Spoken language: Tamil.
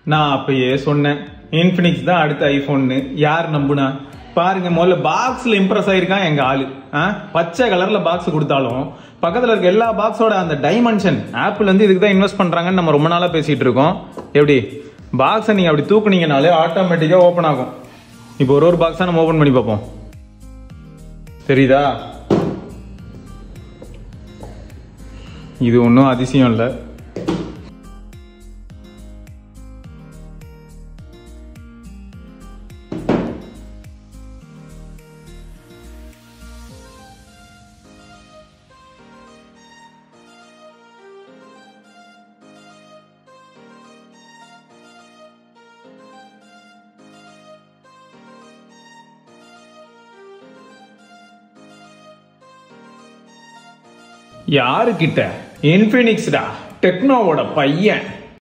நான் அப்பயே சொன்னேன் இன்ஃபினிக்ஸ் தான் அடுத்த ஐபோன்னு யார் நம்புனா பாருங்க முதல்ல பாக்ஸ்ல இம்ப்ரெஸ் ஆயிருக்கான் எங்க ஆளு ஆ? பச்சை கலர்ல பாக்ஸ் கொடுத்தாலும் பக்கத்துல இருக்க எல்லா பாக்ஸோட அந்த டைமென்ஷன் ஆப்பிள் வந்து இதுக்கு தான் இன்வெஸ்ட் பண்றாங்கன்னு நம்ம ரொம்ப நாளா பேசிட்டு இருக்கோம் எப்படி பாக்ஸை நீங்க அப்படி தூக்குனீங்கனாலே ஆட்டோமேட்டிக்கா ஓபன் ஆகும் இப்போ ஒரு ஒரு பாக்ஸா நம்ம ஓபன் பண்ணி பார்ப்போம் தெரியுதா இது ஒன்றும் அதிசயம் இல்லை யாரு கிட்ட இன்ஃபினிக்ஸ்டா டெக்னோவோட பையன்